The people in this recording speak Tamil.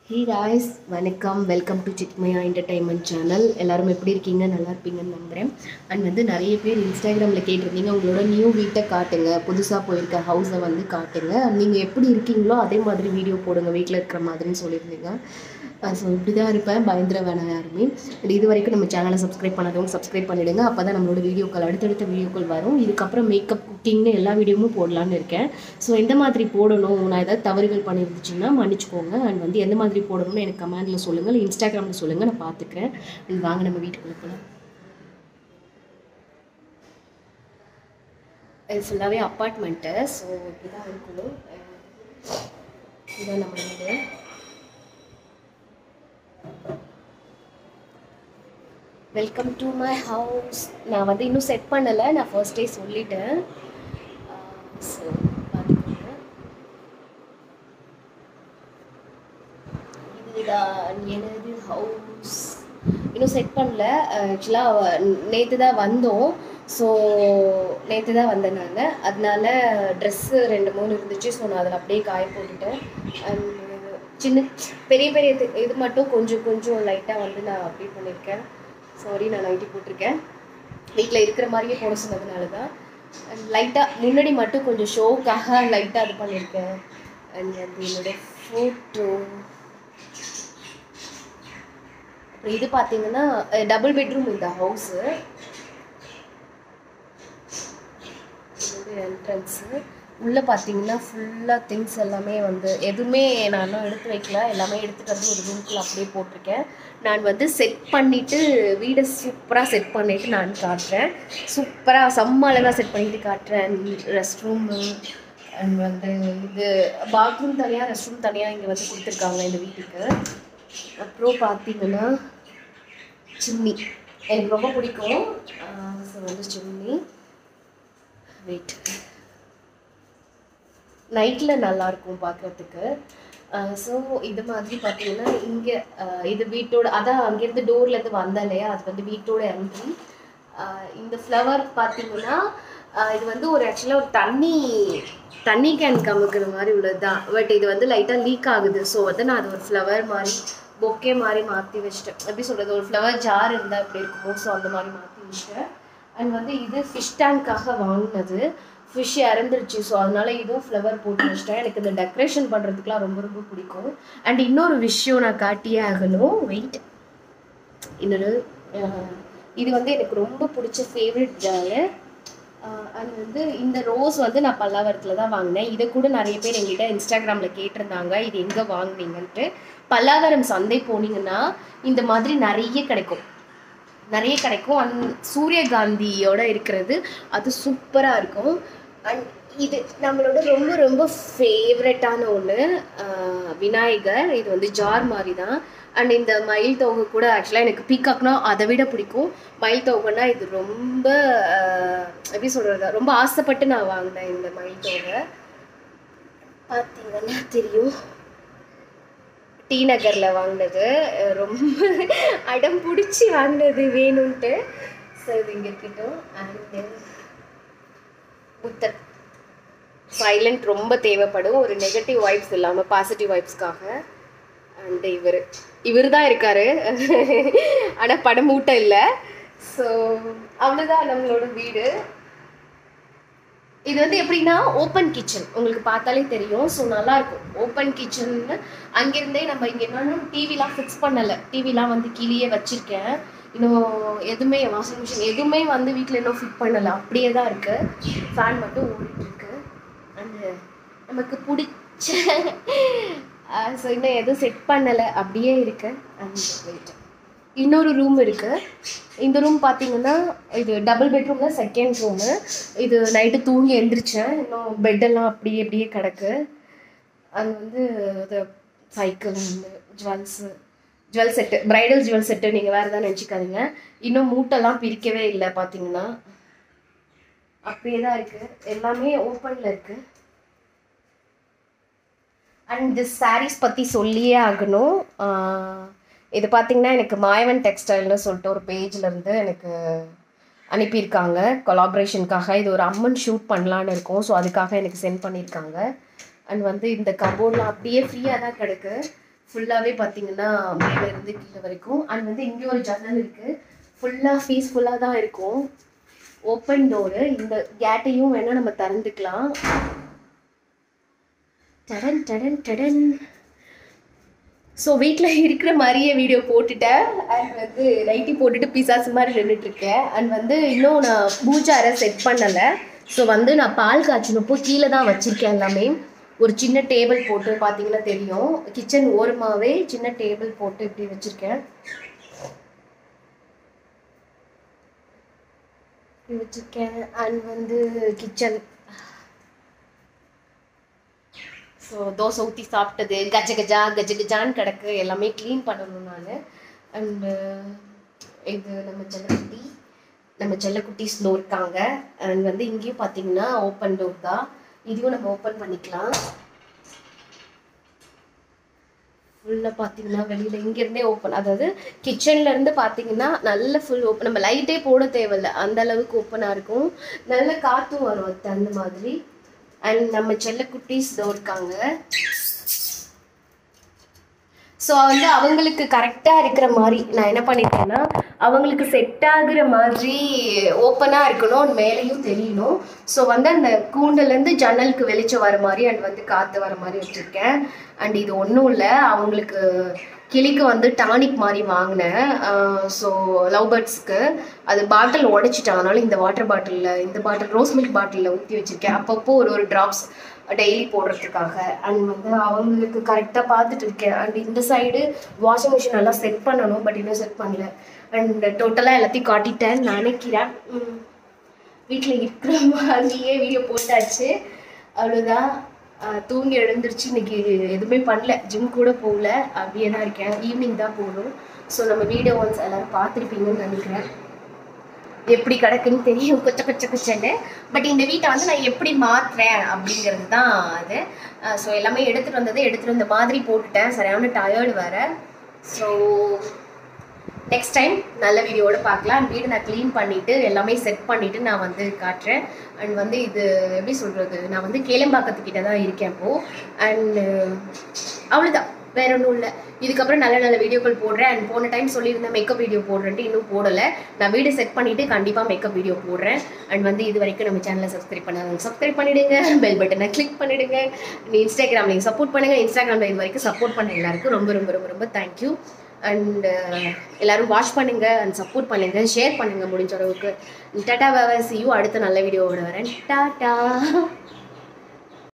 ஹே ராய்ஸ் வணக்கம் வெல்கம் டு சித்மயா என்டர்டைன்மெண்ட் சேனல் எல்லாரும் எப்படி இருக்கீங்க நல்லா இருப்பீங்கன்னு நம்புகிறேன் அண்ட் வந்து நிறைய பேர் இன்ஸ்டாகிராமில் கேட்டிருந்தீங்க உங்களோட நியூ வீட்டை காட்டுங்க புதுசாக போயிருக்க ஹவுஸை வந்து காட்டுங்க நீங்கள் எப்படி இருக்கீங்களோ அதே மாதிரி வீடியோ போடுங்க வீட்டில் இருக்கிற மாதிரின்னு சொல்லியிருந்தீங்க ஸோ இப்படி தான் இருப்பேன் பயந்துர வேணாம் யாருமே And இது வரைக்கும் நம்ம சேனலை சப்ஸ்கிரைப் பண்ணாதவங்க சப்ஸ்கிரைப் பண்ணிவிடுங்க அப்போ தான் நம்மளோட வீடியோக்கள் அடுத்தடுத்த வீடியோக்கள் வரும் இதுக்கப்புறம் மேக்கப் குக்கிங்னு எல்லா வீடியோவும் போடலான்னு இருக்கேன் ஸோ எந்த மாதிரி போடணும் நான் ஏதாவது தவறுகள் பண்ணியிருந்துச்சுன்னா மன்னிச்சுக்கோங்க அண்ட் வந்து எந்த மாதிரி போடணும்னு எனக்கு கமெண்டில் சொல்லுங்கள் இல்லை இன்ஸ்டாகிராமில் சொல்லுங்கள் நான் பார்த்துக்கிறேன் And வாங்க நம்ம வீட்டுக்குள்ளே போகலாம் இது ஃபுல்லாகவே அப்பார்ட்மெண்ட்டு ஸோ இப்படி தான் இருக்கணும் இதுதான் நம்ம வீடு வெல்கம் டு மை ஹவுஸ் நான் வந்து இன்னும் செட் பண்ணலை நான் ஃபர்ஸ்ட் டே சொல்லிட்டேன் ஸோ பார்த்துக்கோங்க இதுதான் எனது ஹவுஸ் இன்னும் செட் பண்ணல ஆக்சுவலாக நேற்று தான் வந்தோம் ஸோ நேற்று தான் வந்தேன் நான் அதனால ட்ரெஸ்ஸு ரெண்டு மூணு இருந்துச்சு ஸோ நான் அதில் அப்படியே காய போட்டுட்டேன் அண்ட் சின்ன பெரிய பெரிய இது- இது மட்டும் கொஞ்சம் கொஞ்சம் லைட்டாக வந்து நான் அப்படி பண்ணியிருக்கேன் சாரி நான் நைட்டி போட்டிருக்கேன் வீட்டில் இருக்கிற மாதிரியே போட சொன்னதுனால தான் அண்ட் லைட்டாக முன்னாடி மட்டும் கொஞ்சம் ஷோக்காக லைட்டாக இது பண்ணியிருக்கேன் அண்ட் அது என்னோடய ஃபோட்டோ அப்புறம் இது பார்த்தீங்கன்னா டபுள் பெட்ரூம் இந்த ஹவுஸு இது என்ட்ரன்ஸு உள்ளே பார்த்தீங்கன்னா ஃபுல்லாக திங்ஸ் எல்லாமே வந்து எதுவுமே நான் இன்னும் எடுத்து வைக்கல எல்லாமே எடுத்துகிட்டு வந்து ஒரு ரூம்குள்ளே அப்படியே போட்டிருக்கேன் நான் வந்து செட் பண்ணிவிட்டு வீடை சூப்பராக செட் பண்ணிவிட்டு நான் காட்டுறேன் சூப்பராக செம்ம அழகாக செட் பண்ணிட்டு காட்டுறேன் ரெஸ்ட் ரூமு அண்ட் வந்து இது பாத்ரூம் தனியாக ரெஸ்ட் ரூம் தனியாக இங்கே வந்து கொடுத்துருக்காங்க இந்த வீட்டுக்கு அப்புறம் பார்த்தீங்கன்னா சிம்னி எனக்கு ரொம்ப பிடிக்கும் ஸோ வந்து சிம்னி வெயிட் நைட்டில் நல்லாயிருக்கும் பார்க்குறதுக்கு ஸோ இது மாதிரி பார்த்தீங்கன்னா இங்கே இது வீட்டோட அதான் அங்கேருந்து டோர்லேருந்து வந்தேன் இல்லையா அது வந்து வீட்டோட என்ட்ரி இந்த ஃப்ளவர் பார்த்தீங்கன்னா ஆஹ் இது வந்து ஒரு ஆக்சுவலாக ஒரு தண்ணி தண்ணி கேன் கமுக்கிற மாதிரி உள்ளது தான் பட் இது வந்து லைட்டாக லீக் ஆகுது ஸோ வந்து நான் அது ஒரு ஃப்ளவர் மாதிரி பொக்கே மாதிரி மாற்றி வச்சிட்டேன் எப்படி சொல்கிறது ஒரு ஃப்ளவர் ஜார் இருந்தால் எப்படி இருக்குமோ ஸோ அந்த மாதிரி மாற்றி வச்சிட்டேன் அண்ட் வந்து இது ஃபிஷ் டேங்க்காக வாங்கினது ஃபிஷ் இறந்துருச்சு ஸோ அதனால இதுவும் ஃப்ளவர் போட்டு வச்சிட்டேன் எனக்கு இந்த டெக்கரேஷன் பண்ணுறதுக்குலாம் ரொம்ப ரொம்ப பிடிக்கும் அண்ட் இன்னொரு விஷயம் நான் காட்டியே ஆகணும் வெயிட் இன்னொரு அஹ், இது வந்து எனக்கு ரொம்ப பிடிச்ச ஃபேவரட் ஜாலு அண்ட் வந்து இந்த ரோஸ் வந்து நான் பல்லாவரத்தில் தான் வாங்கினேன் இதை கூட நிறைய பேர் எங்கிட்ட இன்ஸ்டாகிராமில் கேட்டிருந்தாங்க இது எங்கே வாங்குனீங்கன்ட்டு பல்லாவரம் சந்தை போனீங்கன்னா இந்த மாதிரி நிறைய கிடைக்கும் நிறைய கிடைக்கும் அந் சூரியகாந்தியோட இருக்கிறது அது சூப்பராக இருக்கும் அண்ட் இது நம்மளோட ரொம்ப ரொம்ப ஃபேவரட்டான ஒன்று விநாயகர் இது வந்து ஜார் மாதிரி தான் அண்ட் இந்த மயில் தொகை கூட ஆக்சுவலாக எனக்கு பீகாக்னா அதை விட பிடிக்கும் மயில் தொகைனா இது ரொம்ப ஆஹ், எப்படி சொல்கிறது ரொம்ப ஆசைப்பட்டு நான் வாங்கினேன் இந்த மயில் தொகை பார்த்தீங்கன்னா தெரியும் டி நகரில் வாங்கினது அஹ் ரொம்ப அடம் பிடிச்சி வாங்கினது வேணும்ன்ட்டு ஸோ இது இங்கே இருக்கட்டும் அண்டு புத்தர் சைலண்ட் ரொம்ப தேவைப்படும் ஒரு நெகட்டிவ் வைப்ஸ் இல்லாமல் பாசிட்டிவ் வைப்ஸ்க்காக அண்டு இவர் இவர் தான் இருக்காரு ஆனால் படம் மூட்டை இல்லை ஸோ அவ்வளோதான் நம்மளோட வீடு இது வந்து எப்படின்னா ஓப்பன் கிச்சன் உங்களுக்கு பார்த்தாலே தெரியும் ஸோ நல்லா இருக்கும் ஓப்பன் கிச்சன் அங்கிருந்தே நம்ம இங்கே இன்னும் டிவிலாம் ஃபிக்ஸ் பண்ணலை டிவிலாம் வந்து கீழேயே வச்சிருக்கேன் இன்னும் எதுவுமே வாஷிங் மிஷின் எதுவுமே வந்து வீட்டில் இன்னும் ஃபிட் பண்ணலை அப்படியே தான் இருக்கு ஃபேன் மட்டும் ஓடிட்டு இருக்கு அண்டு நமக்கு பிடிச்ச ஸோ இன்னும் எதுவும் செட் பண்ணலை அப்படியே இருக்கு அண்ட் வெயிட் இன்னொரு ரூம் இருக்கு இந்த ரூம் பார்த்தீங்கன்னா இது டபுள் பெட்ரூம் தான் செகண்ட் ரூமு இது நைட்டு தூங்கி எந்திரிச்சேன் இன்னும் பெட்டெல்லாம் அப்படியே அப்படியே கிடக்கு அது வந்து இது சைக்கிள் வந்து jewels jewel set bridal jewel set நீங்கள் வேறு தான் நினச்சிக்காதீங்க இன்னும் மூட்டெல்லாம் பிரிக்கவே இல்லை பார்த்தீங்கன்னா அப்படியே தான் இருக்குது எல்லாமே ஓப்பனில் இருக்குது அண்ட் இந்த சாரீஸ் பற்றி சொல்லியே ஆகணும் ஆஹ் இது பார்த்தீங்கன்னா எனக்கு மாயவன் டெக்ஸ்டைல்னு சொல்லிட்டு ஒரு பேஜ்ல இருந்து எனக்கு அனுப்பியிருக்காங்க கொலாபரேஷனுக்காக இது ஒரு அம்மன் ஷூட் பண்ணலான்னு இருக்கோம் ஸோ அதுக்காக எனக்கு சென்ட் பண்ணியிருக்காங்க அண்ட் வந்து இந்த கபோர்ட்லாம் அப்படியே ஃப்ரீயாக தான் கிடக்கு ஃபுல்லாகவே பார்த்தீங்கன்னா மேலே இருந்து கீழே வரைக்கும் அண்ட் வந்து இங்கே ஒரு ஜன்னல் இருக்குது ஃபுல்லாக பீஸ்ஃபுல்லாக தான் இருக்கும் ஓப்பன் டோரு இந்த கேட்டையும் வேணால் நம்ம திறந்துக்கலாம் டடன் டடன் டடன் ஸோ வீட்டில் இருக்கிற மாதிரியே வீடியோ போட்டுட்டேன் அண்ட் வந்து நைட்டி போட்டுட்டு பிசாஸ் மாதிரி நின்றுட்டு இருக்கேன் அண்ட் வந்து இன்னும் நான் பூஜை அறை செட் பண்ணலை ஸோ வந்து நான் பால் காய்ச்சினப்போ கீழே தான் வச்சுருக்கேன் எல்லாமே ஒரு சின்ன டேபிள் போட்டு பார்த்தீங்கன்னா தெரியும் கிச்சன் ஓரமாகவே சின்ன டேபிள் போட்டு இப்படி வச்சுருக்கேன் இப்படி வச்சுருக்கேன் அண்ட் வந்து கிச்சன் ஸோ தோசை ஊற்றி சாப்பிட்டது கஜ கஜா கஜ கஜான்னு கிடக்கு எல்லாமே க்ளீன் பண்ணணும் நான் அண்டு இது நம்ம செல்லக்குட்டி நம்ம செல்லக்குட்டி ஸ்லோ இருக்காங்க அண்ட் வந்து இங்கேயும் பார்த்தீங்கன்னா ஓப்பன் டோர் தான் இதையும் நம்ம ஓப்பன் பண்ணிக்கலாம் ஃபுல்லாக பார்த்தீங்கன்னா வெளியில் இங்கேருந்தே ஓப்பன் அதாவது கிச்சன்ல இருந்து பார்த்தீங்கன்னா நல்ல ஃபுல் ஓப்பன் நம்ம லைட்டே போட தேவையில்ல அந்த அளவுக்கு ஓப்பனாக இருக்கும் நல்ல காற்றும் வரும் அது அந்த மாதிரி அண்ட் நம்ம செல்லக்குட்டீஸ் இதோ இருக்காங்க ஸோ வந்து அவங்களுக்கு கரெக்டாக இருக்கிற மாதிரி நான் என்ன பண்ணிட்டேன்னா அவங்களுக்கு செட் ஆகுற மாதிரி ஓப்பனாக இருக்கணும் மேலேயும் தெரியணும் ஸோ வந்து அந்த கூண்டுலேருந்து ஜன்னலுக்கு வெளிச்சம் வர மாதிரி அண்ட் வந்து காற்று வர மாதிரி வச்சுருக்கேன் அண்ட் இது ஒன்றும் இல்லை அவங்களுக்கு கிளிக்கு வந்து டானிக் மாதிரி வாங்கினேன் ஸோ லவ் பேர்ட்ஸ்க்கு அது பாட்டில் உடைச்சிட்டான் அதனால இந்த வாட்டர் பாட்டிலில் இந்த பாட்டில் ரோஸ் மில்க் பாட்டிலில் ஊற்றி வச்சுருக்கேன் அப்பப்போ ஒரு ஒரு ட்ராப்ஸ் டெய்லி போடுறதுக்காக அண்ட் வந்து அவங்களுக்கு கரெக்டாக பார்த்துட்டு இருக்கேன் அண்ட் இந்த சைடு வாஷிங் மிஷின் எல்லாம் செட் பண்ணணும் பட் இன்னும் செட் பண்ணல அண்ட் டோட்டலாக எல்லாத்தையும் காட்டிட்டேன் நினைக்கிறேன் வீட்டில் இருக்கிற மாதிரியே வீடியோ போட்டாச்சு அவ்வளோதான் ஆஹ் தூங்கி எழுந்திருச்சு இன்னைக்கு எதுவுமே பண்ணல ஜிம் கூட போகல அப்படியே தான் இருக்கேன் ஈவினிங் தான் போகணும் ஸோ நம்ம வீடியோ ஒன்ஸ் எல்லாரும் பார்த்துருப்பீங்கன்னு நினைக்கிறேன் எப்படி கிடக்குன்னு தெரியும் கொச்ச கொச்ச கொச்சன்னு பட் இந்த வீட்டை வந்து நான் எப்படி மாற்றுறேன் அப்படிங்கிறது தான் அது ஸோ எல்லாமே எடுத்துகிட்டு வந்தது எடுத்துகிட்டு வந்த மாதிரி போட்டுட்டேன் சரியான டயர்டு வேறு ஸோ நெக்ஸ்ட் டைம் நல்ல வீடியோட பார்க்கலாம் வீடு நான் க்ளீன் பண்ணிவிட்டு எல்லாமே செட் பண்ணிவிட்டு நான் வந்து காட்டுறேன் அண்ட் வந்து இது எப்படி சொல்கிறது நான் வந்து கேளம்பாக்கத்துக்கிட்ட தான் இருக்கேன் இப்போது அண்ட் அவ்வளோதான் வேற ஒன்றும் இல்லை இதுக்கப்புறம் நல்ல நல்ல வீடியோக்கள் போடுறேன் அண்ட் போன டைம் சொல்லியிருந்தேன் மேக்கப் வீடியோ போடுறேன்ட்டு இன்னும் போடலை நான் வீடு செட் பண்ணிவிட்டு கண்டிப்பாக மேக்கப் வீடியோ போடுறேன் அண்ட் வந்து இது வரைக்கும் நம்ம சேனலை சப்ஸ்கிரைப் பண்ணாங்க சப்ஸ்கிரைப் பண்ணிவிடுங்க பெல் பட்டனை கிளிக் பண்ணிவிடுங்க இன்ஸ்டாகிராமில் நீங்கள் சப்போர்ட் பண்ணுங்கள் இன்ஸ்டாகிராமில் இது வரைக்கும் சப்போர்ட் பண்ண எல்லாருக்கும் ரொம்ப ரொம்ப ரொம்ப ரொம்ப தேங்க்யூ அண்ட் எல்லாரும் வாட்ச் பண்ணுங்க அண்ட் சப்போர்ட் பண்ணுங்க ஷேர் பண்ணுங்க முடிஞ்ச அளவுக்கு டாட்டா பாபா சி யூ அடுத்த நல்ல வீடியோவோட வரேன் டாட்டா